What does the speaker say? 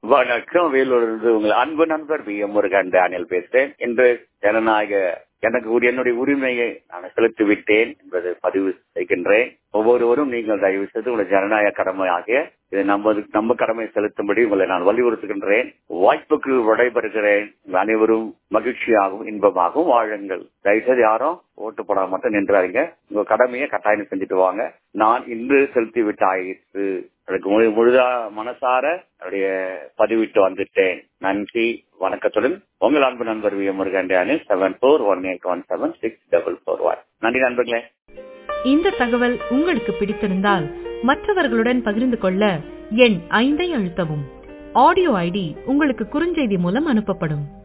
வணக்கம் வேலூரிலிருந்து உங்கள் அன்பு நண்பர் வி எம் முருகன் டேனியல் பேசுறேன் இன்று ஜனநாயக எனக்கு ஒரு என்னுடைய உரிமையை நான் செலுத்தி விட்டேன் என்பதை பதிவு செய்கின்றேன் ஒவ்வொருவரும் நீங்கள் தயவு செய்து உங்கள் ஜனநாயக கடமை ஆகிய இது நமது நம்ம கடமை செலுத்தும்படி உங்களை நான் வலியுறுத்துகின்றேன் வாய்ப்புக்கு விடைபெறுகிறேன் உங்கள் அனைவரும் மகிழ்ச்சியாகவும் இன்பமாகவும் வாழுங்கள் தயவுசெய்து யாரும் ஓட்டு போட மட்டும் நின்றாருங்க உங்க கடமையை கட்டாயம் செஞ்சுட்டு வாங்க நான் இன்று செலுத்தி விட்ட ஆயிற்று அதுக்கு முழு- முழுதா மனசார என்னுடைய பதிவிட்டு வந்துட்டேன் நன்றி வணக்கத்துடன் உங்கள் அன்பு நண்பர் V M Murugan seven four one eight one seven six double four one நன்றி நண்பர்களே இந்த தகவல் உங்களுக்கு பிடித்திருந்தால் மற்றவர்களுடன் பகிர்ந்து கொள்ள எண் ஐந்தை அழுத்தவும் ஆடியோ ஐடி உங்களுக்கு குறுஞ்செய்தி மூலம் அனுப்பப்படும்